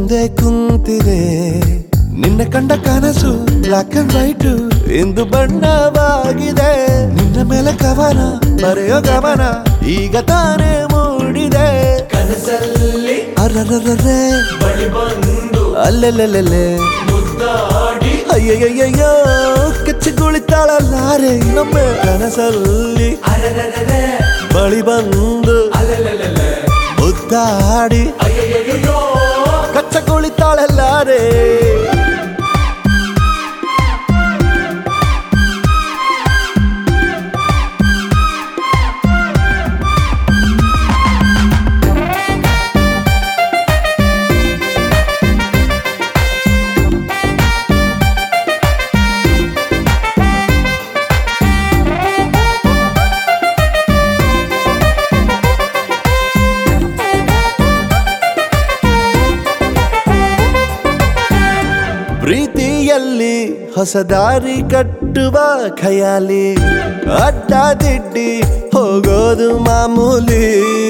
ಮುಂದೆ ಕುಂತಿದೆ ನಿನ್ನ ಕಂಡ ಕನಸು ಬ್ಲಾಕ್ ಅಂಡ್ ವೈಟ್ ಇಂದು ಬಣ್ಣವಾಗಿದೆ ನಿನ್ನ ಮೇಲೆ ಕವನ ಬರೆಯೋ ಗಮನ ಈಗ ತಾನೇ ಮೂಡಿದೆ ಕನಸಲ್ಲಿ ಅರರರರೆ ಬಳಿ ಬಂದು ಅಲ್ಲೆಲ್ಲೆಲ್ಲೆಲ್ಲೆ ಮುದ್ದಾಡಿ ಅಯ್ಯಯ್ಯಯ್ಯೋ ಕೆಚ್ಚಗುಳಿತಾಳಲ್ಲಾರೆ ಇನ್ನೊಮ್ಮೆ ಕನಸಲ್ಲಿ ಅರರರರೆ ಬಳಿ ಬಂದು ಅಲೆಲೆಲೆಲೆ ಮುದ್ದಾಡಿ ಅಯ್ಯಯ್ಯಯ್ಯೋ ಕಚ್ಚಗುಳಿತಾಳಲ್ಲಾರೆ ಪ್ರೀತಿಯಲ್ಲಿ ಹೊಸ ದಾರಿ ಕಟ್ಟುವ ಖಯಾಲಿ ಅಡ್ಡ ದಿಡ್ಡಿ ಹೋಗೋದು ಮಾಮೂಲಿ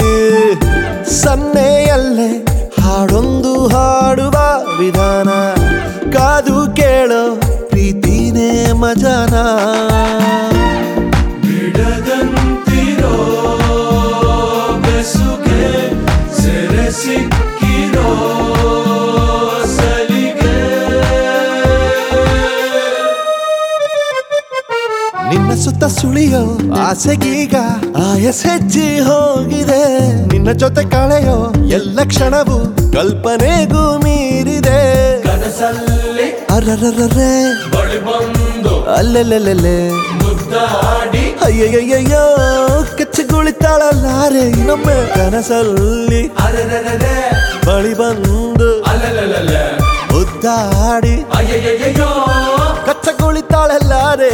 ಸನ್ನೆಯಲ್ಲೇ ಹಾಡೊಂದು ಹಾಡುವ ವಿಧಾನ ಕಾದು ಕೇಳೋ ಪ್ರೀತಿನೇ ಮಜಾನ ಬಿಡದಂತಿರೋ ಬೆಸುಗೆ ಸೆರೆ ಸಿಕ್ಕಿರೋ ಸಲಿಗೆ ನಿನ್ನ ಸುತ್ತ ಸುಳಿಯೋ ಆಸೆಗೀಗ ಆಯಸ್ ಹೆಚ್ಚಿ ಹೋಗಿದೆ ನಿನ್ನ ಜೊತೆ ಕಳೆಯೋ ಎಲ್ಲ ಕ್ಷಣವು ಕಲ್ಪನೆಗೂ ಮೀರಿದೆ ಕನಸಲ್ಲಿ ಅರರರರೆ ಬಳಿ ಬಂದು ಅಲ್ಲೆಲ್ಲೆಲ್ಲೆಲ್ಲೆ ಮುದ್ದಾಡಿ ಅಯ್ಯಯ್ಯಯ್ಯೋ ಕೆಚ್ಚಗುಳಿತಾಳಲ್ಲಾರೆ ಇನ್ನೊಮ್ಮೆ ಕನಸಲ್ಲಿ ಅರರರರೆ ಬಳಿ ಬಂದು ಅಲೆಲೆಲೆಲೆ ಮುದ್ದಾಡಿ ಅಯ್ಯಯ್ಯಯ್ಯೋ ಕಚ್ಚಗುಳಿತಾಳಲ್ಲಾರೆ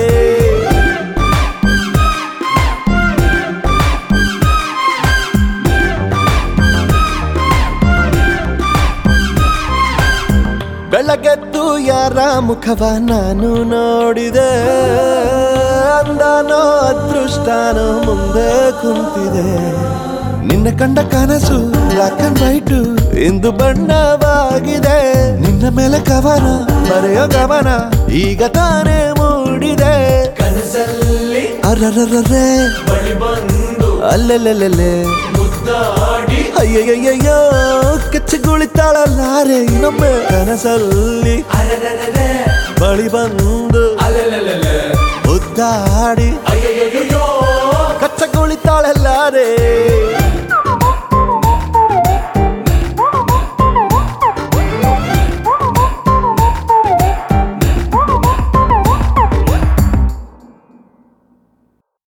ಬೆಳಗೆದ್ದು ಯಾರ ಮುಖವ ನಾನು ನೋಡಿದೆ ಅಂದಾನೋ ಅದೃಷ್ಟನೋ ಮುಂದೆ ಕುಂತಿದೆ ನಿನ್ನ ಕಂಡ ಕನಸು ಬ್ಲಾಕ್ ಅಂಡ್ ವೈಟ್ ಇಂದು ಬಣ್ಣವಾಗಿದೆ ನಿನ್ನ ಮೇಲೆ ಕವನ ಬರೆಯೋ ಗಮನ ಈಗ ತಾನೇ ಮೂಡಿದೆ ಕನಸಲ್ಲಿ ಅರರರರೆ ಬಳಿ ಬಂದು ಅಲ್ಲೆಲ್ಲೆಲ್ಲೆಲ್ಲೆ ಮುದ್ದಾಡಿ ಅಯ್ಯಯ್ಯಯ್ಯೋ ಕೆಚ್ಚಗುಳಿತಾಳಲ್ಲಾರೆ ಇನ್ನೊಮ್ಮೆ ಕನಸಲ್ಲಿ ಅರರರರೆ ಬಳಿ ಬಂದು ಅಲೆಲೆಲೆಲೆ ಮುದ್ದಾಡಿ ಅಯ್ಯಯ್ಯಯ್ಯೋ